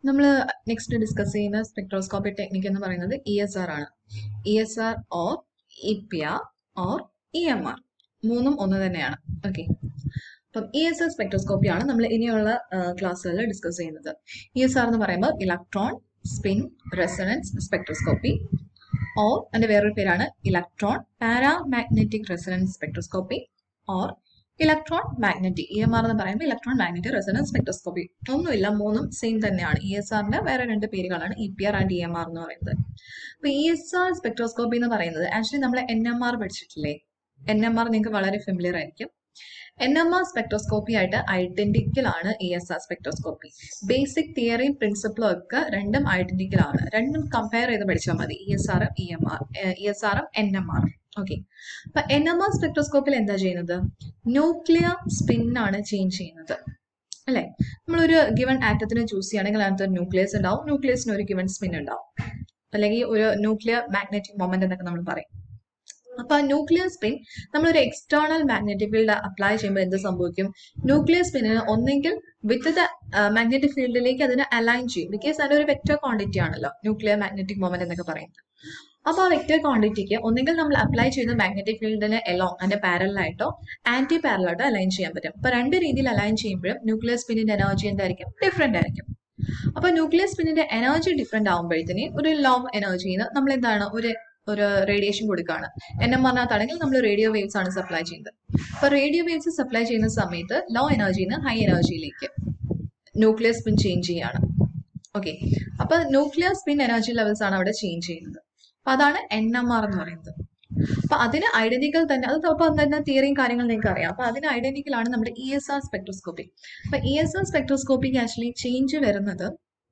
നമ്മൾ next discuss ചെയ്യുന്ന spectroscopy technique എന്ന് പറയുന്നത് ഇ എസ് ആർ ആണ് E S R or E P R or E M R മൂന്നും ഒന്ന് തന്നെയാണ് ഓക്കെ അപ്പം ഇ എസ് ആർ സ്പെക്ട്രോസ്കോപ്പി ആണ് നമ്മൾ ഇനിയുള്ള ക്ലാസ്സുകളിൽ ഡിസ്കസ് ചെയ്യുന്നത് ഇ എസ് ആർ എന്ന് പറയുമ്പോൾ electron spin resonance spectroscopy or അതിന്റെ വേറൊരു പേരാണ് electron paramagnetic resonance spectroscopy or electron magnetic E M R എന്ന് പറയുമ്പോൾ ഇലക്ട്രോൺ മാഗ്നറ്റിക് റെസണൻസ് സ്പെക്ട്രോസ്കോപ്പി ഒന്നുമില്ല മൂന്നും സെയിം തന്നെയാണ് ഇ എസ് ആറിന്റെ വേറെ രണ്ട് പേരുകളാണ് E P R and E M R എന്ന് പറയുന്നത് അപ്പൊ ഇ എസ് ആർ സ്പെക്ട്രോസ്കോപ്പി എന്ന് പറയുന്നത് ആക്ച്വലി നമ്മൾ എൻ എം ആർ പഠിച്ചിട്ടില്ലേ എൻ എം ആർ നിങ്ങൾക്ക് വളരെ ഫെമിലിയർ ആയിരിക്കും എൻ എം ആർ സ്പെക്ട്രോസ്കോപ്പി ആയിട്ട് ഐഡന്റിക്കൽ ആണ് E S R spectroscopy basic തിയറിയും പ്രിൻസിപ്പിളും ഒക്കെ രണ്ടും ഐഡന്റിക്കൽ ആണ് രണ്ടും കമ്പയർ ചെയ്ത് പഠിച്ചാൽ മതി ഇ എസ് ആറും E M R E S ആറും എൻ എം ആറും ഓക്കെ അപ്പൊ എൻ എം ആർ സ്പെക്ട്രോസ്കോപ്പിൽ എന്താ ചെയ്യുന്നത് ന്യൂക്ലിയർ സ്പിൻ ആണ് ചേഞ്ച് ചെയ്യുന്നത് അല്ലെ നമ്മളൊരു ഗിവൺ ആറ്റത്തിനെ ചൂസ് ചെയ്യുകയാണെങ്കിൽ അതിനകത്ത് ഒരു ന്യൂക്ലിയസ് ഉണ്ടാവും ന്യൂക്ലിയസിന് ഒരു ഗിവൺ സ്പിൻ ഉണ്ടാവും അല്ലെങ്കിൽ ഒരു ന്യൂക്ലിയർ മാഗ്നറ്റിക് മൊമെന്റ് എന്നൊക്കെ നമ്മൾ പറയും അപ്പൊ ആ ന്യൂക്ലിയർ സ്പിൻ നമ്മളൊരു എക്സ്റ്റേണൽ മാഗ്നറ്റിക് ഫീൽഡ് അപ്ലൈ ചെയ്യുമ്പോൾ എന്ത് സംഭവിക്കും ന്യൂക്ലിയർ സ്പിന്നിന് ഒന്നെങ്കിൽ വിത്ത് ദ മാഗ്നറ്റിക് ഫീൽഡിലേക്ക് അതിനെ അലൈൻ ചെയ്യും ബിക്കോസ് അതിന്റെ ഒരു വെക്ടർ ക്വാണ്ടിറ്റി ആണല്ലോ ന്യൂക്ലിയർ മാഗ്നറ്റിക് മൊമെന്റ് എന്നൊക്കെ പറയുന്നത് അപ്പൊ ആ വെക്ടർ ക്വാണ്ടിറ്റിക്ക് ഒന്നെങ്കിൽ നമ്മൾ അപ്ലൈ ചെയ്യുന്ന മാഗ്നറ്റിക് ഫീൽഡിന് എലോങ് അതിന്റെ പാരലായിട്ടോ ആന്റി പാരലായിട്ടോ അലൈൻ ചെയ്യാൻ പറ്റും അപ്പൊ രണ്ട് രീതിയിൽ അലൈൻ ചെയ്യുമ്പോഴും ന്യൂക്ലിയർ സ്പിന്നിന്റെ എനർജി എന്തായിരിക്കും ഡിഫറെന്റ് ആയിരിക്കും അപ്പൊ ന്യൂക്ലിയർ സ്പിന്നിന്റെ എനർജി ഡിഫറെന്റ് ആകുമ്പോഴത്തേന് ഒരു ലോങ് എനർജിന്ന് നമ്മൾ എന്താണ് ഒരു ഒരു റേഡിയേഷൻ കൊടുക്കുകയാണ് എൻ എം ആറിനകത്താണെങ്കിൽ നമ്മൾ റേഡിയോ വേവ്സ് ആണ് സപ്ലൈ ചെയ്യുന്നത് അപ്പൊ റേഡിയോ വേവ്സ് സപ്ലൈ ചെയ്യുന്ന സമയത്ത് ലോ എനർജിന്ന് ഹൈ എനർജിയിലേക്ക് ന്യൂക്ലിയർ സ്പിൻ ചേഞ്ച് ചെയ്യാണ് ഓക്കെ അപ്പൊ ന്യൂക്ലിയർ സ്പിൻ എനർജി ലെവൽസ് ആണ് അവിടെ ചേഞ്ച് ചെയ്യുന്നത് അപ്പൊ അതാണ് എൻ എം ആർ എന്ന് പറയുന്നത് അപ്പൊ അതിന് ഐഡന്റിക്കൽ തന്നെ അത് അപ്പൊ തന്നെ തിയറിയും കാര്യങ്ങളും നിങ്ങൾക്ക് അറിയാം അപ്പൊ അതിന് ഐഡന്റിക്കൽ ആണ് നമ്മുടെ ഇ എസ് ആർ സ്പെക്ട്രോസ്കോപ്പി അപ്പൊ ഇ എസ് ആർ സ്പെക്ട്രോസ്കോപ്പിക്ക് ആക്ച്വലി ചേഞ്ച് വരുന്നത്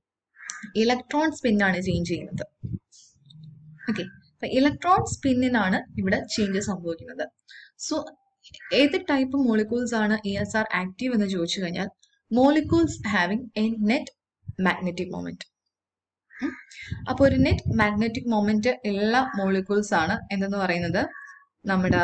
ഇലക്ട്രോൺ സ്പിൻ ആണ് ചേഞ്ച് ചെയ്യുന്നത് ഓക്കെ അപ്പൊ ഇലക്ട്രോൺ സ്പിന്നിനാണ് ഇവിടെ ചേഞ്ച് സംഭവിക്കുന്നത് സോ ഏത് ടൈപ്പ് മോളിക്യൂൾസ് ആണ് ഇ എസ് ആർ ആക്റ്റീവ് എന്ന് ചോദിച്ചു കഴിഞ്ഞാൽ molecules having a net magnetic moment അപ്പൊ ഒരു നെറ്റ് മാഗ്നറ്റിക് മൊമെന്റ് ഉള്ള മോളിക്യൂൾസ് ആണ് എന്തെന്ന് പറയുന്നത് നമ്മുടെ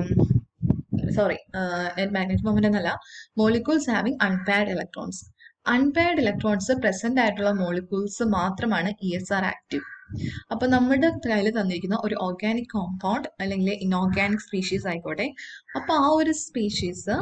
സോറി നെറ്റ് മാഗ്നറ്റിക് മൊമെന്റ് എന്നല്ല molecules having unpaired electrons unpaired electrons present ആയിട്ടുള്ള മോളിക്യൂൾസ് മാത്രമാണ് ഇ എസ് ആർ ആക്റ്റീവ് അപ്പൊ നമ്മുടെ കയ്യിൽ തന്നിരിക്കുന്ന ഒരു ഓർഗാനിക് കോമ്പൗണ്ട് അല്ലെങ്കിൽ ഇൻഓർഗാനിക് സ്പീഷീസ് ആയിക്കോട്ടെ അപ്പൊ ആ ഒരു species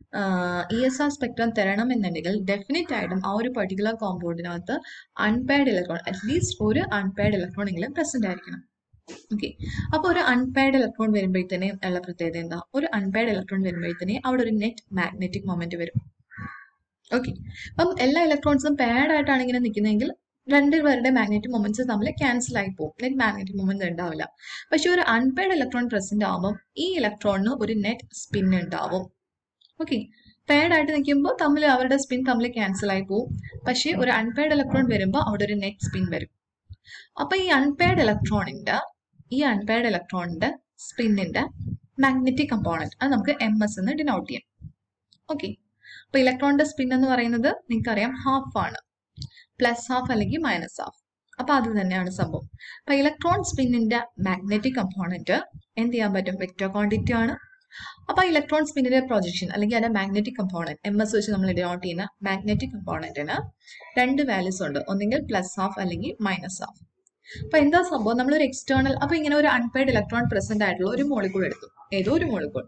E S R spectrum തരണം എന്നുണ്ടെങ്കിൽ ഡെഫിനറ്റ് ആയിട്ടും ആ ഒരു പർട്ടിക്കുലർ കോമ്പൗണ്ടിനകത്ത് അൺപാഡ് ഇലക്ട്രോൺ അറ്റ്ലീസ്റ്റ് ഒരു അൺപാഡ് ഇലക്ട്രോൺ എങ്കിലും പ്രസന്റ് ആയിരിക്കണം ഓക്കെ അപ്പൊ ഒരു അൺപാഡ് ഇലക്ട്രോൺ വരുമ്പോഴത്തേനെ ഉള്ള പ്രത്യേകത എന്താ ഒരു അൺപാഡ് ഇലക്ട്രോൺ വരുമ്പോഴത്തേനെ അവിടെ ഒരു നെറ്റ് മാഗ്നറ്റിക് മൊമെന്റ് വരും ഓക്കെ അപ്പം എല്ലാ ഇലക്ട്രോൺസും പാഡ് ആയിട്ടാണ് ഇങ്ങനെ നിൽക്കുന്നതെങ്കിൽ രണ്ടുപേരുടെ മാഗ്നറ്റിക് മൊമെന്റ്സ് തമ്മിൽ ക്യാൻസൽ ആയി പോകും നെറ്റ് മാഗ്നറ്റിക് മൊമെന്റ് ഉണ്ടാവില്ല പക്ഷെ ഒരു അൺപെയ്ഡ് ഇലക്ട്രോൺ പ്രസന്റ് ആവുമ്പോൾ ഈ ഇലക്ട്രോണിന് ഒരു നെറ്റ് സ്പിൻ ഉണ്ടാവും ഓക്കെ പെയ്ഡ് ആയിട്ട് നിൽക്കുമ്പോൾ തമ്മിൽ അവരുടെ സ്പിൻ തമ്മിൽ ക്യാൻസൽ ആയി പോകും പക്ഷേ ഒരു അൺപെയ്ഡ് ഇലക്ട്രോൺ വരുമ്പോൾ അവിടെ ഒരു നെറ്റ് സ്പിൻ വരും അപ്പൊ ഈ അൺപെയ്ഡ് ഇലക്ട്രോണിന്റെ ഈ അൺപെയ്ഡ് ഇലക്ട്രോണിന്റെ സ്പിന്നിന്റെ മാഗ്നറ്റിക് കമ്പോണന്റ് അത് നമുക്ക് എം എസ് എന്ന് ഡിനോട്ട് ചെയ്യാം ഓക്കെ അപ്പൊ ഇലക്ട്രോണിന്റെ സ്പിൻ എന്ന് പറയുന്നത് നിങ്ങൾക്കറിയാം ഹാഫ് ആണ് പ്ലസ് ഹാഫ് അല്ലെങ്കിൽ മൈനസ് ഹാഫ് അപ്പൊ അത് തന്നെയാണ് സംഭവം അപ്പൊ ഇലക്ട്രോൺ സ്പിന്നിന്റെ മാഗ്നറ്റിക് കമ്പോണന്റ് എന്ത് ചെയ്യാൻ പറ്റും വെക്ടർ ക്വാണ്ടിറ്റി ആണ് അപ്പൊ ഇലക്ട്രോൺ സ്പിന്നിന്റെ പ്രൊജക്ഷൻ അല്ലെങ്കിൽ അതിന്റെ മാഗ്നറ്റിക് കമ്പോണന്റ് എം എസ് വെച്ച് നമ്മൾ ഡിനോട്ട് ചെയ്യുന്ന മാഗ്നറ്റിക് കമ്പോണന്റിന് രണ്ട് വാല്യൂസ് ഉണ്ട് ഒന്നെങ്കിൽ പ്ലസ് ഹാഫ് അല്ലെങ്കിൽ മൈനസ് ഹാഫ് അപ്പൊ എന്താ സംഭവം നമ്മൾ ഒരു എക്സ്റ്റേണൽ അപ്പൊ ഇങ്ങനെ ഒരു അൺപെയ്ഡ് ഇലക്ട്രോൺ പ്രസന്റ് ആയിട്ടുള്ള ഒരു മോളിക്കൂൾ എടുത്തു ഏതോ ഒരു മോളിക്കൂൾ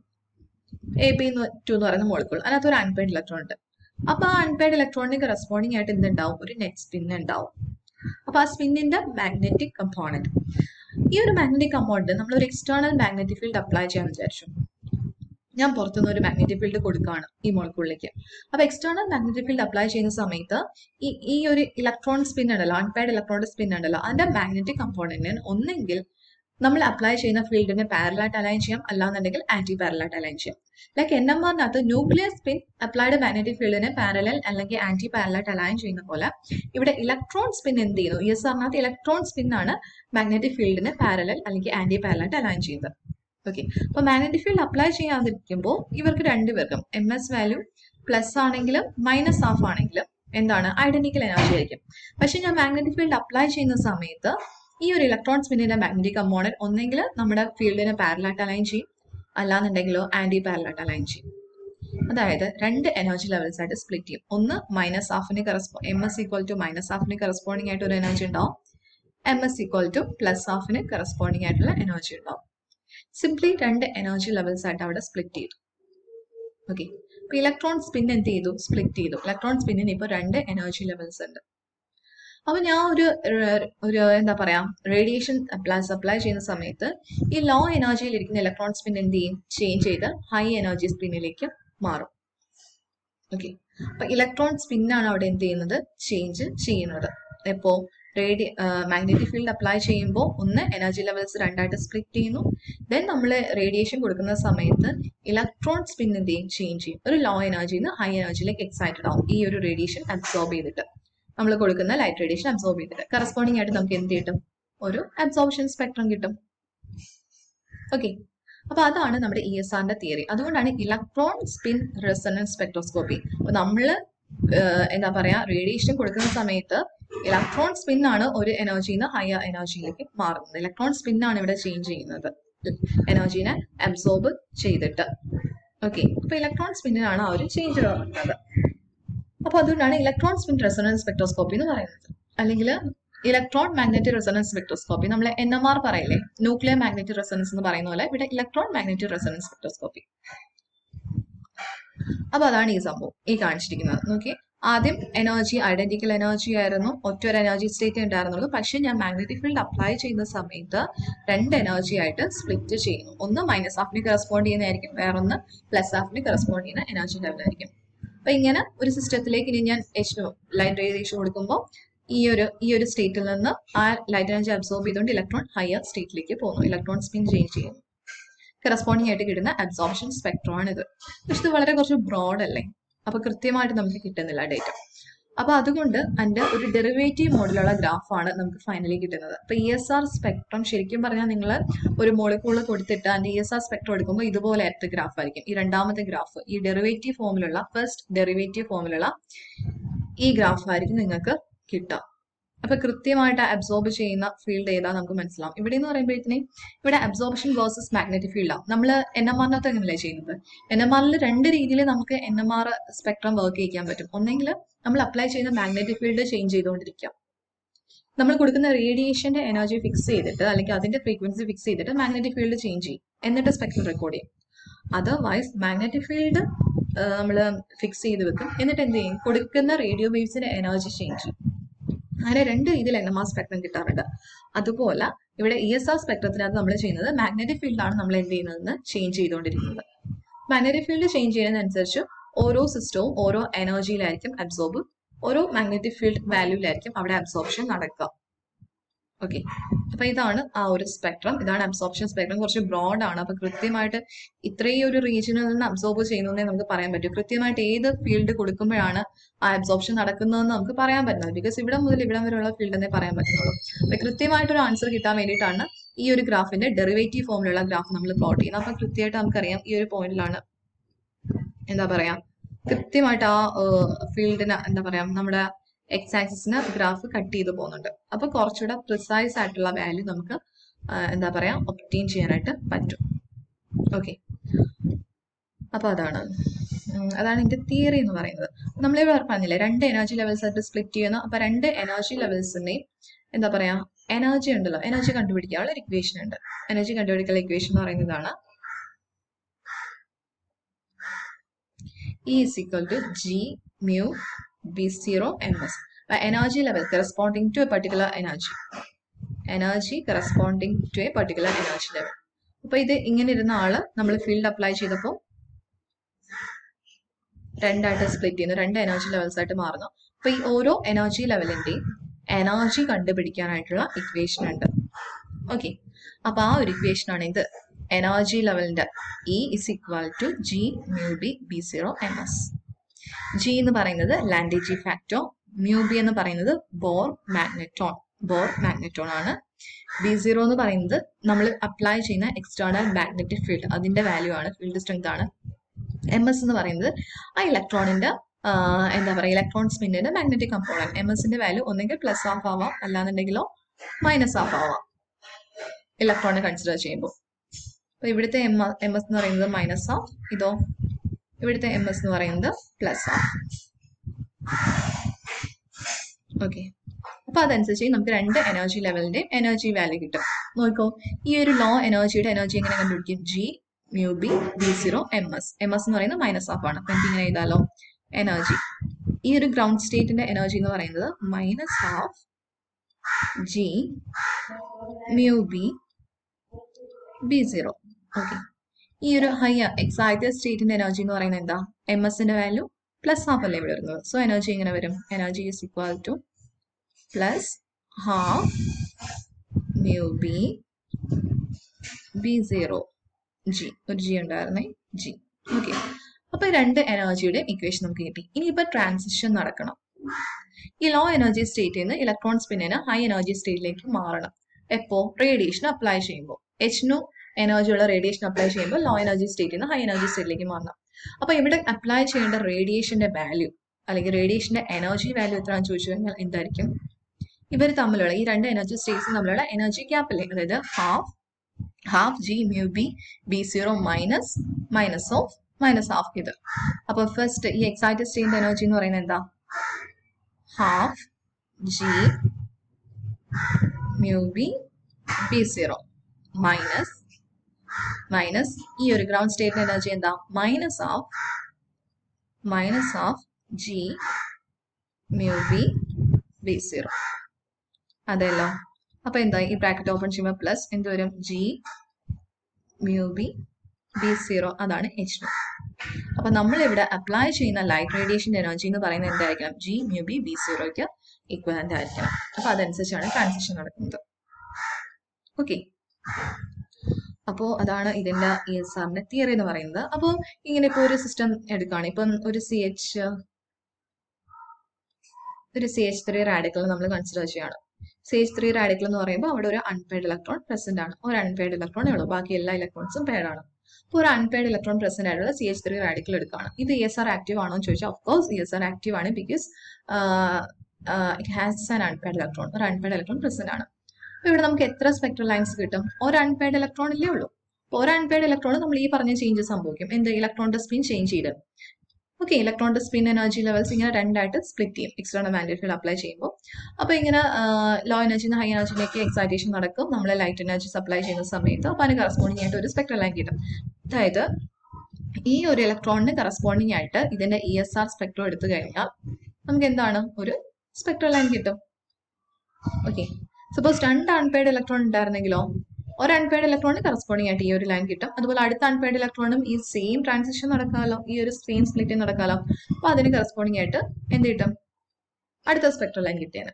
എ പി ടു എന്ന് പറയുന്ന മോളിക്കൂൾ അതിനകത്ത് ഒരു അൺപെയ്ഡ് ഇലക്ട്രോൺ ഉണ്ട് അപ്പൊ ആ അൺപെയ്ഡ് ഇലക്ട്രോണിന് കറസ്പോണ്ടിങ് ആയിട്ട് എന്തുണ്ടാവും ഒരു നെറ്റ് സ്പിൻ ഉണ്ടാവും അപ്പൊ ആ സ്പിന്നിന്റെ മാഗ്നറ്റിക് കമ്പോണന്റ് ഈ ഒരു മാഗ്നറ്റിക് കമ്പോണന്റ് നമ്മൾ ഒരു എക്സ്റ്റേണൽ മാഗ്നറ്റിക് ഫീൽഡ് അപ്ലൈ ചെയ്യാൻ വിചാരിച്ചു ഞാൻ പുറത്തുനിന്ന് ഒരു മാഗ്നറ്റിക് ഫീൽഡ് കൊടുക്കുകയാണ് ഈ മോളിക്കൂളിലേക്ക് അപ്പൊ എക്സ്റ്റേണൽ മാഗ്നറ്റിക് ഫീൽഡ് അപ്ലൈ ചെയ്യുന്ന സമയത്ത് ഈ ഈ ഒരു ഇലക്ട്രോൺ സ്പിൻ ഉണ്ടല്ലോ അൺപെയ്ഡ് ഇലക്ട്രോണിന്റെ സ്പിൻ ഉണ്ടല്ലോ അതിന്റെ മാഗ്നറ്റിക് കമ്പോണന്റിന് ഒന്നെങ്കിൽ നമ്മൾ അപ്ലൈ ചെയ്യുന്ന ഫീൽഡിനെ പാരലായിട്ട് അലൈൻ ചെയ്യാം അല്ലാന്നുണ്ടെങ്കിൽ ആന്റി പാരലായിട്ട് അലൈൻ ചെയ്യാം ലൈക്ക് എൻ എം ആറിനകത്ത് ന്യൂക്ലിയർ സ്പിൻ അപ്ലൈഡ് മാഗ്നറ്റിക് ഫീൽഡിനെ പാരലൽ അല്ലെങ്കിൽ ആന്റി പാരലായിട്ട് അലൈൻ ചെയ്യുന്ന പോലെ ഇവിടെ ഇലക്ട്രോൺ സ്പിൻ എന്ത് ചെയ്യുന്നു ഇ എസ് ആറിനകത്ത് ഇലക്ട്രോൺ സ്പിൻ ആണ് മാഗ്നറ്റിക് ഫീൽഡിനെ പാരലൽ അല്ലെങ്കിൽ ആന്റി പാരലായിട്ട് അലൈൻ ചെയ്യുന്നത് ഓക്കെ അപ്പൊ മാഗ്നറ്റിക് ഫീൽഡ് അപ്ലൈ ചെയ്യാതിരിക്കുമ്പോൾ ഇവർക്ക് രണ്ടുപേർക്കും എം എസ് വാല്യൂ പ്ലസ് ആണെങ്കിലും മൈനസ് ഹാഫ് ആണെങ്കിലും എന്താണ് ഐഡന്റിക്കൽ എനർജി ആയിരിക്കും പക്ഷെ ഞാൻ മാഗ്നറ്റിക് ഫീൽഡ് അപ്ലൈ ചെയ്യുന്ന സമയത്ത് ഈ ഒരു ഇലക്ട്രോൺ സ്പിന്നിന്റെ മാഗ്നറ്റിക് കമ്പോണന്റ് ഒന്നെങ്കിൽ നമ്മുടെ ഫീൽഡിനെ പാരലായിട്ട് അലൈൻ ചെയ്യും അല്ലാന്നുണ്ടെങ്കിലോ ആന്റി പാരലായിട്ട് അലൈൻ ചെയ്യും അതായത് രണ്ട് എനർജി ലെവൽസ് ആയിട്ട് സ്പ്ലിറ്റ് ചെയ്യും ഒന്ന് മൈനസ് ഹാഫിന് കറസ്പോ M S equal to minus ഹാഫിന് കറസ്പോണ്ടിങ് ആയിട്ട് ഒരു എനർജി ഉണ്ടാവും M S equal to plus ഹാഫിന് കറസ്പോണ്ടിങ് ആയിട്ടുള്ള എനർജി ഉണ്ടാവും സിംപ്ലി രണ്ട് എനർജി ലെവൽസ് ആയിട്ട് അവിടെ സ്പ്ലിറ്റ് ചെയ്തു ഓക്കെ ഇപ്പൊ ഇലക്ട്രോൺ സ്പിൻ എന്ത് ചെയ്തു സ്പ്ലിറ്റ് ചെയ്തു ഇലക്ട്രോൺ സ്പിന്നിന് ഇപ്പൊ രണ്ട് എനർജി ലെവൽസ് ഉണ്ട് അപ്പൊ ഞാൻ ഒരു ഏർ, ഒരു എന്താ പറയാ റേഡിയേഷൻ അപ്ലൈ സപ്ലൈ ചെയ്യുന്ന സമയത്ത് ഈ ലോ എനർജിയിൽ ഇരിക്കുന്ന ഇലക്ട്രോൺ സ്പിൻ എന്ത് ചെയ്യും ചേഞ്ച് ചെയ്ത് ഹൈ എനർജി സ്പിന്നിലേക്ക് മാറും ഓക്കെ അപ്പൊ ഇലക്ട്രോൺ സ്പിന്നാണ് അവിടെ എന്ത് ചെയ്യുന്നത് ചേഞ്ച് ചെയ്യുന്നത് എപ്പോ റേഡിയ മാഗ്നറ്റിക് ഫീൽഡ് അപ്ലൈ ചെയ്യുമ്പോൾ ഒന്ന് എനർജി ലെവൽസ് രണ്ടായിട്ട് സ്പ്ലിറ്റ് ചെയ്യുന്നു ദെൻ നമ്മൾ റേഡിയേഷൻ കൊടുക്കുന്ന സമയത്ത് ഇലക്ട്രോൺ സ്പിൻ എന്ത് ചെയ്യും ചേഞ്ച് ചെയ്യും ഒരു ലോ എനർജിയിൽ നിന്ന് ഹൈ എനർജിയിലേക്ക് എക്സൈറ്റഡ് ആവും ഈ ഒരു റേഡിയേഷൻ അബ്സോർബ് ചെയ്തിട്ട് നമ്മൾ കൊടുക്കുന്ന ലൈറ്റ് റേഡിയേഷൻ അബ്സോർബ് ചെയ്തിട്ട് കറസ്പോണ്ടിങ് ആയിട്ട് നമുക്ക് എന്ത് കിട്ടും ഒരു അബ്സോർപ്ഷൻ സ്പെക്ട്രം കിട്ടും ഓക്കെ അപ്പൊ അതാണ് നമ്മുടെ ഇ എസ് ആറിന്റെ തിയറി അതുകൊണ്ടാണ് ഇലക്ട്രോൺ സ്പിൻ റെസണൻസ് സ്പെക്ട്രോസ്കോപ്പി അപ്പൊ നമ്മള് ഏഹ്, എന്താ പറയാ റേഡിയേഷൻ കൊടുക്കുന്ന സമയത്ത് ഇലക്ട്രോൺ സ്പിൻ ആണ് ഒരു എനർജിയിൽ നിന്ന് ഹയർ എനർജിയിലേക്ക് മാറുന്നത് ഇലക്ട്രോൺ സ്പിൻ ആണ് ഇവിടെ ചേഞ്ച് ചെയ്യുന്നത് എനർജീനെ അബ്സോർബ് ചെയ്തിട്ട് ഓക്കെ അപ്പൊ ഇലക്ട്രോൺ സ്പിന്നിനാണ് ആ ഒരു ചേഞ്ച് വരുന്നത് അപ്പൊ അതുകൊണ്ടാണ് ഇലക്ട്രോൺ സ്പിൻ റെസൊണൻസ് സ്പെക്ട്രോസ്കോപ്പി എന്ന് പറയുന്നത് അല്ലെങ്കിൽ ഇലക്ട്രോൺ മാഗ്നറ്റിക് റെസൊണൻസ് സ്പെക്ട്രോസ്കോപ്പി നമ്മൾ എൻ എം ആർ പറയില്ലേ ന്യൂക്ലിയർ മാഗ്നറ്റിക് റെസൊണൻസ് എന്ന് പറയുന്ന പോലെ ഇവിടെ ഇലക്ട്രോൺ മാഗ്നറ്റിക് റെസൊണൻസ് സ്പെക്ട്രോസ്കോപ്പി അപ്പൊ അതാണ് ഈ സംഭവം ഈ കാണിച്ചിരിക്കുന്നത് നോക്കി ആദ്യം എനർജി ഐഡന്റിക്കൽ എനർജി ആയിരുന്നു ഒറ്റ ഒരു എനർജി സ്റ്റേറ്റ് ഉണ്ടായിരുന്നുള്ളൂ പക്ഷെ ഞാൻ മാഗ്നറ്റിക് ഫീൽഡ് അപ്ലൈ ചെയ്യുന്ന സമയത്ത് രണ്ട് എനർജി ആയിട്ട് സ്പ്ലിറ്റ് ചെയ്യുന്നു ഒന്ന് മൈനസ് ഹാഫിന് കറസ്പോണ്ട് ചെയ്യുന്നതായിരിക്കും വേറൊന്ന് പ്ലസ് ഹാഫിന് കറസ്പോണ്ട് ചെയ്യുന്ന എനർജി ലെവലായിരിക്കും അപ്പൊ ഇങ്ങനെ ഒരു സിസ്റ്റത്തിലേക്ക് ഇനി ഞാൻ എച്ച് ലൈറ്റ് റേഡിയേഷൻ കൊടുക്കുമ്പോൾ ഈ ഒരു ഈ ഒരു സ്റ്റേറ്റിൽ നിന്ന് ആ ലൈറ്റ് എനർജി അബ്സോർബ് ചെയ്തുകൊണ്ട് ഇലക്ട്രോൺ ഹയർ സ്റ്റേറ്റിലേക്ക് പോകുന്നു ഇലക്ട്രോൺ സ്പിൻ ചേഞ്ച് ചെയ്യുന്നു കറസ്പോണ്ടിങ് ആയിട്ട് കിട്ടുന്ന അബ്സോർപ്ഷൻ സ്പെക്ട്രം ആണ് ഇത് പക്ഷെ ഇത് വളരെ കുറച്ച് ബ്രോഡ് അല്ലേ അപ്പൊ കൃത്യമായിട്ട് നമുക്ക് കിട്ടുന്നില്ല ഡേറ്റ അപ്പൊ അതുകൊണ്ട് അതിന്റെ ഒരു ഡെറിവേറ്റീവ് മോഡലുള്ള ഗ്രാഫാണ് നമുക്ക് ഫൈനലി കിട്ടുന്നത് അപ്പൊ ഇ എസ് ആർ സ്പെക്ട്രം ശരിക്കും പറഞ്ഞാൽ നിങ്ങൾ ഒരു മോളിക്കൂള് കൊടുത്തിട്ട് അതിന്റെ ഇ എസ് ആർ സ്പെക്ട്രം എടുക്കുമ്പോൾ ഇതുപോലെ ആയിട്ട് ഗ്രാഫ് ആയിരിക്കും ഈ രണ്ടാമത്തെ ഗ്രാഫ് ഈ ഡെറിവേറ്റീവ് ഫോമിലുള്ള ഫസ്റ്റ് ഡെറിവേറ്റീവ് ഫോമിലുള്ള ഈ ഗ്രാഫ് ആയിരിക്കും നിങ്ങൾക്ക് കിട്ടുക അപ്പൊ കൃത്യമായിട്ട് അബ്സോർബ് ചെയ്യുന്ന ഫീൽഡ് ഏതാ നമുക്ക് മനസ്സിലാവും ഇവിടെ എന്ന് പറയുമ്പോഴത്തേനും ഇവിടെ അബ്സോർപ്ഷൻ വേഴ്സസ് മാഗ്നറ്റിക് ഫീൽഡാണ് നമ്മൾ എൻ എം ആറിനകത്ത് എങ്ങനെയല്ലേ ചെയ്യുന്നത് എൻ എം ആറിൽ രണ്ട് രീതിയിൽ നമുക്ക് N M R spectrum work ചെയ്യിക്കാൻ പറ്റും ഒന്നെങ്കിൽ നമ്മൾ അപ്ലൈ ചെയ്യുന്ന മാഗ്നറ്റിക് ഫീൽഡ് ചേഞ്ച് ചെയ്തുകൊണ്ടിരിക്കാം നമ്മൾ കൊടുക്കുന്ന റേഡിയേഷന്റെ എനർജി ഫിക്സ് ചെയ്തിട്ട് അല്ലെങ്കിൽ അതിന്റെ ഫ്രീക്വൻസി ഫിക്സ് ചെയ്തിട്ട് മാഗ്നറ്റിക് ഫീൽഡ് ചേഞ്ച് ചെയ്യും എന്നിട്ട് സ്പെക്ട്രം റെക്കോർഡ് ചെയ്യും അതർവൈസ് മാഗ്നറ്റിക് ഫീൽഡ് നമ്മൾ ഫിക്സ് ചെയ്ത് വെക്കും എന്നിട്ട് എന്ത് ചെയ്യും കൊടുക്കുന്ന റേഡിയോ വേവ്സിന്റെ എനർജി ചേഞ്ച് ചെയ്യും അങ്ങനെ രണ്ട് രീതിയിൽ എൻ എം ആർ സ്പെക്ട്രം കിട്ടാറുണ്ട് അതുപോലെ ഇവിടെ ഇ എസ് ആർ സ്പെക്ട്രത്തിനകത്ത് നമ്മൾ ചെയ്യുന്നത് മാഗ്നറ്റിക് ഫീൽഡാണ് നമ്മൾ എന്ത് ചെയ്യുന്നതെന്ന് ചേഞ്ച് ചെയ്തുകൊണ്ടിരിക്കുന്നത് മാഗ്നറ്റിക് ഫീൽഡ് ചേഞ്ച് ചെയ്യുന്നതനുസരിച്ച് ഓരോ സിസ്റ്റവും ഓരോ എനർജിയിലായിരിക്കും അബ്സോർബ് ഓരോ മാഗ്നറ്റിക് ഫീൽഡ് വാല്യൂലായിരിക്കും അവിടെ അബ്സോർപ്ഷൻ നടക്കുക ഓക്കെ അപ്പൊ ഇതാണ് ആ ഒരു സ്പെക്ട്രം ഇതാണ് അബ്സോർപ്ഷൻ സ്പെക്ട്രം കുറച്ച് ബ്രോഡ് ആണ് അപ്പൊ കൃത്യമായിട്ട് ഇത്രയും ഒരു റീജിയനിൽ നിന്ന് അബ്സോർബ് ചെയ്യുന്നതേ നമുക്ക് പറയാൻ പറ്റൂ കൃത്യമായിട്ട് ഏത് ഫീൽഡ് കൊടുക്കുമ്പോഴാണ് ആ അബ്സോർപ്ഷൻ നടക്കുന്നതെന്ന് നമുക്ക് പറയാൻ പറ്റുന്നത് ബിക്കോസ് ഇവിടെ മുതൽ ഇവിടം വരെയുള്ള ഫീൽഡ് എന്നേ പറയാൻ പറ്റുന്നുള്ളൂ അപ്പൊ കൃത്യമായിട്ടൊരു ആൻസർ കിട്ടാൻ വേണ്ടിയിട്ടാണ് ഈ ഒരു ഗ്രാഫിന്റെ ഡെറിവേറ്റീവ് ഫോമിലുള്ള ഗ്രാഫ് നമ്മൾ പ്ലോട്ട് ചെയ്യുന്നത് അപ്പൊ കൃത്യമായിട്ട് നമുക്കറിയാം ഈ ഒരു പോയിന്റിലാണ് എന്താ പറയാ കൃത്യമായിട്ട് ആ ഫീൽഡിന് എന്താ പറയാ നമ്മുടെ എക്സ് ആക്സിസിന് ഗ്രാഫ് കട്ട് ചെയ്ത് പോകുന്നുണ്ട് അപ്പൊ കുറച്ചുകൂടെ പ്രിസൈസ് ആയിട്ടുള്ള വാല്യൂ നമുക്ക് ആ, എന്താ പറയാ ഒപ്റ്റെയിൻ ചെയ്യാനായിട്ട് പറ്റും ഓക്കെ അപ്പൊ അതാണ് ഉം, അതാണ് എന്റെ തിയറി എന്ന് പറയുന്നത് നമ്മളിവിടെ പറഞ്ഞില്ലേ രണ്ട് എനർജി ലെവൽസ് ആയിട്ട് സ്പ്ലിറ്റ് ചെയ്യുന്നു അപ്പൊ രണ്ട് എനർജി ലെവൽസിന്റെയും എന്താ പറയാ എനർജി ഉണ്ടല്ലോ എനർജി കണ്ടുപിടിക്കാനുള്ള ഒരു ഇക്വേഷൻ ഉണ്ട് എനർജി കണ്ടുപിടിക്കാനുള്ള ഇക്വേഷൻ എന്ന് പറയുന്നതാണ് E is equal to G mu B0 ms. The energy level corresponding to a particular energy. Energy corresponding to a particular energy level. അപ്പൊ ഇത് ഇങ്ങനെ ഇരുന്ന ആള് നമ്മൾ ഫീൽഡ് അപ്ലൈ ചെയ്തപ്പോൾ രണ്ടായിട്ട് സ്പ്ലിറ്റ് ചെയ്യുന്നു രണ്ട് എനർജി ലെവൽസ് ആയിട്ട് മാറുന്നു അപ്പൊ ഈ ഓരോ എനർജി ലെവലിന്റെയും എനർജി കണ്ടുപിടിക്കാനായിട്ടുള്ള ഇക്വേഷൻ ഉണ്ട് ഓക്കെ അപ്പൊ ആ ഒരു ഇക്വേഷൻ ആണ് ഇത് എനർജി ലെവലിന്റെ E is equal to G mu B B zero M S G എന്ന് പറയുന്നത് ലാൻഡേജി ഫാക്ടോ മ്യൂ ബി എന്ന് പറയുന്നത് ബോർ മാഗ്നറ്റോൺ ബോർ മാഗ്നറ്റോൺ ആണ് ബി സീറോ എന്ന് പറയുന്നത് നമ്മൾ അപ്ലൈ ചെയ്യുന്ന എക്സ്റ്റേണൽ മാഗ്നറ്റിക് ഫീൽഡ് അതിന്റെ വാല്യൂ ആണ് ഫീൽഡ് സ്ട്രെങ്ത് ആണ് എം എസ് എന്ന് പറയുന്നത് ആ ഇലക്ട്രോണിന്റെ എന്താ പറയുക ഇലക്ട്രോൺ സ്പിന്നിന്റെ മാഗ്നറ്റിക് കമ്പോണന്റ് എം എസിന്റെ വാല്യൂ ഒന്നെങ്കിൽ പ്ലസ് ഹാഫ് ആവാം അല്ലാന്നുണ്ടെങ്കിലോ മൈനസ് ഹാഫ് ആവാം ഇലക്ട്രോണിനെ കൺസിഡർ ചെയ്യുമ്പോൾ അപ്പൊ ഇവിടുത്തെ എം എം എസ് എന്ന് പറയുന്നത് മൈനസ് ഹാഫ് ഇതോ ഇവിടുത്തെ എം എസ് എന്ന് പറയുന്നത് പ്ലസ് ആണ് ഓക്കെ അപ്പൊ അതനുസരിച്ച് നമുക്ക് രണ്ട് എനർജി ലെവലിന്റെ എനർജി വാല്യൂ കിട്ടും നോക്കോ ഈ ഒരു ലോ എനർജിയുടെ എനർജി എങ്ങനെ കണ്ടുപിടിക്കും G mu B B zero M S M S എന്ന് പറയുന്നത് മൈനസ് ഓഫ് ആണ് അപ്പൊ എനിക്ക് ഇങ്ങനെ എഴുതാലോ എനർജി ഈ ഒരു ഗ്രൗണ്ട് സ്റ്റേറ്റിന്റെ എനർജി എന്ന് പറയുന്നത് minus half G mu B B zero okay ഈ ഒരു ഹൈ എക്സൈറ്റഡ് സ്റ്റേറ്റിന്റെ എനർജി എന്ന് പറയുന്നത് എന്താ എം എസിന്റെ വാല്യൂ പ്ലസ് ഹാഫ് അല്ലേ ഇവിടെ വരുന്നത് സോ എനർജി എങ്ങനെ വരും energy is equal to plus half mu B B zero G ഒരു ജി ഉണ്ടായിരുന്നേ ജി ഓക്കെ അപ്പൊ രണ്ട് എനർജിയുടെ ഇക്വേഷൻ നമുക്ക് കിട്ടി ഇനിയിപ്പോ ട്രാൻസിഷൻ നടക്കണം ഈ ലോ എനർജി സ്റ്റേറ്റിൽ നിന്ന് ഇലക്ട്രോൺ സ്പിന്നിന് ഹൈ എനർജി സ്റ്റേറ്റിലേക്ക് മാറണം എപ്പോ റേഡിയേഷൻ അപ്ലൈ ചെയ്യുമ്പോൾ എച്ചിനു എനർജി ഉള്ള റേഡിയേഷൻ അപ്ലൈ ചെയ്യുമ്പോൾ ലോ എനർജി സ്റ്റേറ്റിൽ നിന്ന് ഹൈ എനർജി സ്റ്റേറ്റിലേക്ക് മാറണം അപ്പൊ ഇവിടെ അപ്ലൈ ചെയ്യേണ്ട റേഡിയേഷന്റെ വാല്യൂ അല്ലെങ്കിൽ റേഡിയേഷന്റെ എനർജി വാല്യൂ എത്രയാണെന്ന് ചോദിച്ചു കഴിഞ്ഞാൽ എന്തായിരിക്കും ഇവർ തമ്മിലുള്ള ഈ രണ്ട് എനർജി സ്റ്റേറ്റ്സ് തമ്മിലുള്ള എനർജി ഗ്യാപ്പ് അല്ലേ അതായത് half half G mu B B zero minus minus of minus half ഇത് അപ്പൊ ഫസ്റ്റ് ഈ എക്സൈറ്റഡ് സ്റ്റേറ്റിന്റെ എനർജി എന്ന് പറയുന്നത് എന്താ half G mu B B zero minus minus ഈ ഒരു ഗ്രൗണ്ട് സ്റ്റേറ്റിന്റെ എനർജി എന്താ minus of minus of G mu B B zero അതെല്ലോ അപ്പൊ എന്താ ഈ ബ്രാക്കറ്റ് ഓപ്പൺ ചെയ്യുമ്പോൾ പ്ലസ് എന്ത് വരും G mu B B zero അതാണ് എച്ച് ടു അപ്പൊ നമ്മൾ ഇവിടെ അപ്ലൈ ചെയ്യുന്ന ലൈറ്റ് റേഡിയേഷൻ എനർജി എന്ന് പറയുന്നത് എന്തായിരിക്കണം ജി മ്യൂ ബി ബി സീറോയ്ക്ക് ഇക്വലന്റ് ആയിരിക്കണം അപ്പൊ അതനുസരിച്ചാണ് ട്രാൻസിഷൻ നടക്കുന്നത് ഓക്കെ അപ്പോൾ അതാണ് ഇതിന്റെ ഇ എസ് ആറിന്റെ തിയറി എന്ന് പറയുന്നത് അപ്പോൾ ഇങ്ങനെ ഇപ്പോൾ ഒരു സിസ്റ്റം എടുക്കുകയാണ് ഇപ്പം ഒരു സി എച്ച് ഒരു സി എച്ച് ത്രീ റാഡിക്കൽ നമ്മൾ കൺസിഡർ ചെയ്യാണ് സി എച്ച് ത്രീ റാഡിക്കൽ എന്ന് പറയുമ്പോൾ അവിടെ ഒരു അൺപെയ്ഡ് ഇലക്ട്രോൺ പ്രസന്റ് ആണ് ഒരു അൺപെയ്ഡ് ഇലക്ട്രോണേ ഉള്ളൂ ബാക്കി എല്ലാ ഇലക്ട്രോൺസും പെയ്ഡ് ആണ് അപ്പോൾ ഒരു അൺപെയ്ഡ് ഇലക്ട്രോൺ പ്രസന്റ് ആയിട്ടുള്ള സി എച്ച് ത്രീ റാഡിക്കൽ എടുക്കുകയാണ് ഇത് ഇ എസ് ആർ ആക്റ്റീവ് ആണോ എന്ന് ചോദിച്ചാൽ of course E S R active ആണ് because it has an unpaired electron ഒരു അൺപെയ്ഡ് ഇലക്ട്രോൺ പ്രസന്റ് ആണ് അപ്പോൾ ഇവിടെ നമുക്ക് എത്ര സ്പെക്ട്രൽ ലൈൻസ് കിട്ടും ഒരു അൺപെയ്ഡ് ഇലക്ട്രോൺ ഇല്ലേ ഉള്ളൂ അപ്പോൾ ഒരു അൺപെയ്ഡ് ഇലക്ട്രോൺ നമ്മൾ ഈ പറഞ്ഞ ചേഞ്ചസ് സംഭവിക്കും എന്ത് ഇലക്ട്രോണിന്റെ സ്പിൻ ചേഞ്ച് ചെയ്ത് ഓക്കെ ഇലക്ട്രോണിന്റെ സ്പിൻ എനർജി ലെവൽസ് ഇങ്ങനെ രണ്ടായിട്ട് സ്പ്ലിറ്റ് ചെയ്യും എക്സ്റ്റേണൽ മാഗ്നറ്റിക് ഫീൽഡ് അപ്ലൈ ചെയ്യുമ്പോൾ അപ്പോൾ ഇങ്ങനെ ലോ എനർജി ഹൈ എനർജിയിലേക്ക് എക്സൈറ്റേഷൻ നടക്കും നമ്മൾ ലൈറ്റ് എനർജി സപ്ലൈ ചെയ്യുന്ന സമയത്ത് അപ്പോൾ അതിന് കറസ്പോണ്ടിങ് ആയിട്ട് ഒരു സ്പെക്ട്രൽ ലൈൻ കിട്ടും അതായത് ഈ ഒരു ഇലക്ട്രോണിന് കറസ്പോണ്ടിങ് ആയിട്ട് ഇതിന്റെ ഇ എസ് ആർ സ്പെക്ട്രം എടുത്തു കഴിഞ്ഞാൽ നമുക്ക് എന്താണ് ഒരു സ്പെക്ട്രൽ ലൈൻ കിട്ടും ഓക്കെ സപ്പോസ് രണ്ട് അൺപെയ്ഡ് ഇലക്ട്രോൺ ഉണ്ടായിരുന്നെങ്കിലോ ഒരു അൺപെയ്ഡ് ഇലക്ട്രോണിന് കറസ്പോണ്ടിങ് ആയിട്ട് ഈ ഒരു ലൈൻ കിട്ടും അതുപോലെ അടുത്ത അൺപെയ്ഡ് ഇലക്ട്രോണും ഈ സെയിം ട്രാൻസിഷൻ നടക്കാമല്ലോ ഈ ഒരു സെയിം സ്പ്ലിറ്റ് നടക്കാമല്ലോ അപ്പൊ അതിന് കറസ്പോണ്ടിങ് ആയിട്ട് എന്ത് കിട്ടും അടുത്ത സ്പെക്ട്രൽ ലൈൻ കിട്ടിയാണ്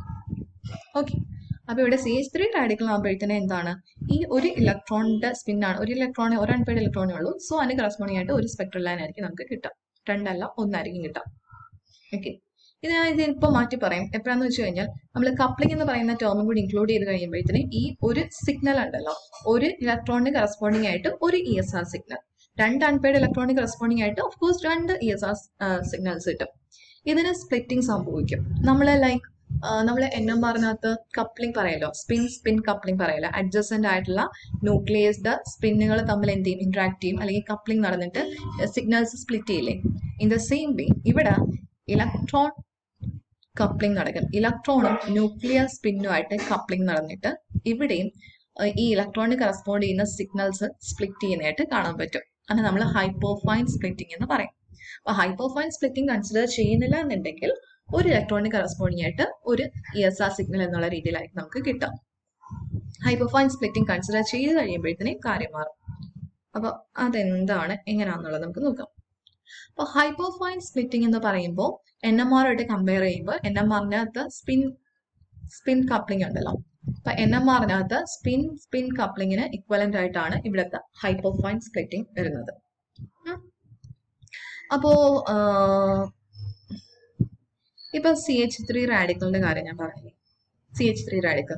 ഓക്കെ അപ്പൊ ഇവിടെ സി എച്ച് ത്രീ റാഡിക്കൽ ആകുമ്പോഴത്തേനെ എന്താണ് ഈ ഒരു ഇലക്ട്രോണിന്റെ സ്പിന്നാണ് ഒരു ഇലക്ട്രോൺ ഒരു അൺപെയ്ഡ് ഇലക്ട്രോണേ ഉള്ളൂ സോ അതിന് കറസ്പോണ്ടിങ് ആയിട്ട് ഒരു സ്പെക്ട്രൽ ലൈൻ ആയിരിക്കും നമുക്ക് കിട്ടുക രണ്ടല്ല ഒന്നായിരിക്കും കിട്ടുക ഓക്കെ ഇത് ഞാൻ ഇതിപ്പോൾ മാറ്റി പറയും എപ്പോഴാന്ന് വെച്ച് കഴിഞ്ഞാൽ നമ്മൾ കപ്ലിംഗ് എന്ന് പറയുന്ന ടേമും കൂടി ഇൻക്ലൂഡ് ചെയ്ത് കഴിയുമ്പോഴത്തേന് ഈ ഒരു സിഗ്നൽ ഉണ്ടല്ലോ ഒരു ഇലക്ട്രോണിന് കറസ്പോണ്ടിങ് ആയിട്ട് ഒരു ഇ എസ് ആർ സിഗ്നൽ രണ്ട് അൺപെയ്ഡ് ഇലക്ട്രോണിന് കറസ്പോണ്ടിങ് ആയിട്ട് ഓഫ് കോഴ്സ് രണ്ട് ഇ എസ് ആർ സിഗ്നൽസ് കിട്ടും ഇതിന് സ്പ്ലിറ്റിംഗ് സംഭവിക്കും നമ്മൾ ലൈക്ക് നമ്മൾ എൻ എം ആറിനകത്ത് കപ്ലിംഗ് പറയല്ലോ സ്പിൻ സ്പിൻ കപ്ലിംഗ് പറയല്ലോ അഡ്ജസ്റ്റന്റ് ആയിട്ടുള്ള ന്യൂക്ലിയസ്ഡ് സ്പിന്നുകൾ തമ്മിൽ എന്ത് ചെയ്യും ഇന്ററാക്ട് ചെയ്യും അല്ലെങ്കിൽ കപ്ലിംഗ് നടന്നിട്ട് സിഗ്നൽസ് സ്പ്ലിറ്റ് ചെയ്യില്ലേ ഇൻ ദ സെയിം വേ ഇവിടെ ഇലക്ട്രോൺ കപ്ലിംഗ് നടക്കും ഇലക്ട്രോണും ന്യൂക്ലിയർ സ്പിന്നുമായിട്ട് കപ്ലിംഗ് നടന്നിട്ട് ഇവിടെയും ഈ ഇലക്ട്രോണിന് കറസ്പോണ്ട് ചെയ്യുന്ന സിഗ്നൽസ് സ്പ്ലിറ്റ് ചെയ്യുന്നതായിട്ട് കാണാൻ പറ്റും അത് നമ്മൾ ഹൈപ്പോഫൈൻ സ്പ്ലിറ്റിംഗ് എന്ന് പറയും അപ്പൊ ഹൈപ്പോഫൈൻ സ്പ്ലിറ്റിംഗ് കൺസിഡർ ചെയ്യുന്നില്ല എന്നുണ്ടെങ്കിൽ ഒരു ഇലക്ട്രോണിന് കറസ്പോണ്ടിങ് ആയിട്ട് ഒരു ഇ എസ് ആർ സിഗ്നൽ എന്നുള്ള രീതിയിലായിരിക്കും നമുക്ക് കിട്ടാം ഹൈപ്പോഫൈൻ സ്പ്ലിറ്റിംഗ് കൺസിഡർ ചെയ്ത് കഴിയുമ്പോഴത്തേനും കാര്യം മാറും അപ്പൊ അതെന്താണ് എങ്ങനെയാണെന്നുള്ളത് നമുക്ക് നോക്കാം അപ്പോൾ ഹൈപ്പോഫൈൻ സ്പ്ലിറ്റിംഗ് എന്ന് പറയുമ്പോൾ എൻ എം ആറുമായിട്ട് കമ്പയർ ചെയ്യുമ്പോൾ എൻ എം ആറിനകത്ത് സ്പിൻ സ്പിൻ കപ്ലിംഗ് ഉണ്ടല്ലോ അപ്പൊ എൻ എം ആറിനകത്ത് സ്പിൻ സ്പിൻ കപ്ലിങ്ങിന് ഇക്വലന്റ് ആയിട്ടാണ് ഇവിടുത്തെ ഹൈപ്പോഫൈൻ സ്പ്ലിറ്റിംഗ് വരുന്നത് അപ്പോ ഇപ്പൊ സി എച്ച് ത്രീ റാഡിക്കലിന്റെ കാര്യം ഞാൻ പറഞ്ഞില്ലേ സി എച്ച് ത്രീ റാഡിക്കൽ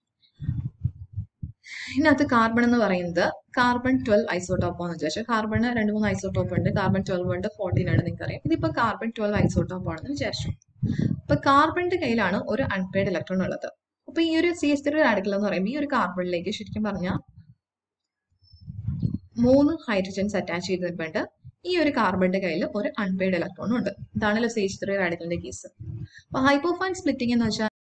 ഇതിനകത്ത് കാർബൺ എന്ന് പറയുന്നത് കാർബൺ ട്വൽവ് ഐസോട്ടോപ്പ് എന്ന് വിചാരിച്ചാൽ കാർബണ് രണ്ട് മൂന്ന് ഐസോട്ടോപ്പ് ഉണ്ട് കാർബൺ ട്വൽവ് ഉണ്ട് ഫോർട്ടീൻ ആണ് നിങ്ങൾക്ക് അറിയാം ഇതിപ്പോ കാർബൺ ട്വൽവ് ഐസോട്ടോപ്പ് ആണെന്ന് വിചാരിച്ചു അപ്പൊ കാർബണിന്റെ കയ്യിലാണ് ഒരു അൺപെയ്ഡ് ഇലക്ട്രോൺ ഉള്ളത് അപ്പൊ ഈ ഒരു സി എസ് ത്രീ റാഡിക്കൽ എന്ന് പറയുമ്പോൾ ഈ ഒരു കാർബണിലേക്ക് ശരിക്കും പറഞ്ഞാൽ മൂന്ന് ഹൈഡ്രജൻസ് അറ്റാച്ച് ചെയ്തിട്ടുണ്ട് ഈ ഒരു കാർബണിന്റെ കയ്യിൽ ഒരു അൺപെയ്ഡ് ഇലക്ട്രോണും ഉണ്ട് ഇതാണല്ലോ സ്റ്റേജ് ത്രീ റാഡിക്കലിന്റെ കേസ് അപ്പൊ ഹൈപ്പോഫൈൻ സ്പ്ലിറ്റിംഗ് എന്ന് വെച്ചാൽ